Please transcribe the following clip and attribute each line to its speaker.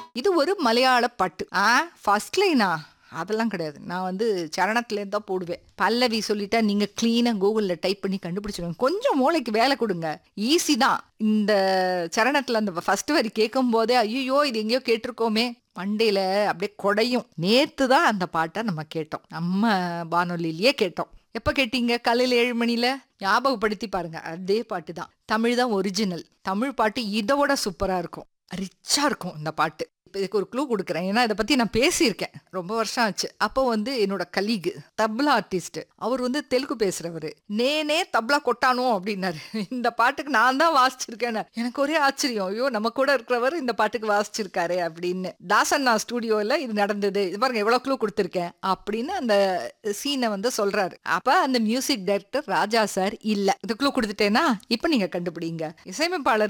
Speaker 1: இது ஒரு மலையாள பாட்டு ஆ ஃபர்ஸ்ட் லைனா அதெல்லாம் கிடையாது நான் வந்து சரணத்துலேருந்து தான் போடுவேன் பல்லவி சொல்லிட்டா நீங்க கிளீனா கூகுள்ல டைப் பண்ணி கண்டுபிடிச்சிடுங்க கொஞ்சம் மூளைக்கு வேலை கொடுங்க ஈஸி தான் இந்த சரணத்துல அந்த ஃபர்ஸ்ட் வரி கேட்கும் போதே ஐயோ இது எங்கேயோ கேட்டிருக்கோமே மண்டையில அப்படியே கொடையும் நேத்து தான் அந்த பாட்டை நம்ம கேட்டோம் நம்ம வானொலியிலேயே கேட்டோம் எப்ப கேட்டீங்க காலையில ஏழு மணில ஞாபகப்படுத்தி பாருங்க அதே பாட்டு தான் தமிழ் தான் ஒரிஜினல் தமிழ் பாட்டு இதோட சூப்பரா இருக்கும் ரிச்சா இருக்கும் இந்த பாட்டு இப்ப இதுக்கு ஒரு க்ளூ கொடுக்குறேன் ஏன்னா இதை பத்தி நான் பேசியிருக்கேன் ரொம்ப வருஷம் ஆச்சு அப்போ வந்து என்னோட கலீகு தப்லா ஆர்டிஸ்ட் அவர் வந்து தெலுங்கு பேசுறவரு நேனே தப்லா கொட்டானோ அப்படின்னாரு இந்த பாட்டுக்கு நான் தான் வாசிச்சிருக்கேன் எனக்கு ஒரே ஆச்சரியம் ஐயோ நம்ம கூட இருக்கிறவர் இந்த பாட்டுக்கு வாசிச்சிருக்காரு அப்படின்னு தாசண்ணா ஸ்டூடியோல இது நடந்தது இது பாருங்க எவ்வளவு க்ளூ கொடுத்துருக்கேன் அப்படின்னு அந்த சீனை வந்து சொல்றாரு அப்ப அந்த மியூசிக் டைரக்டர் ராஜா சார் இல்ல இந்த க்ளூ கொடுத்துட்டேன்னா இப்ப நீங்க கண்டுபிடிங்க இசையமைப்பாளர்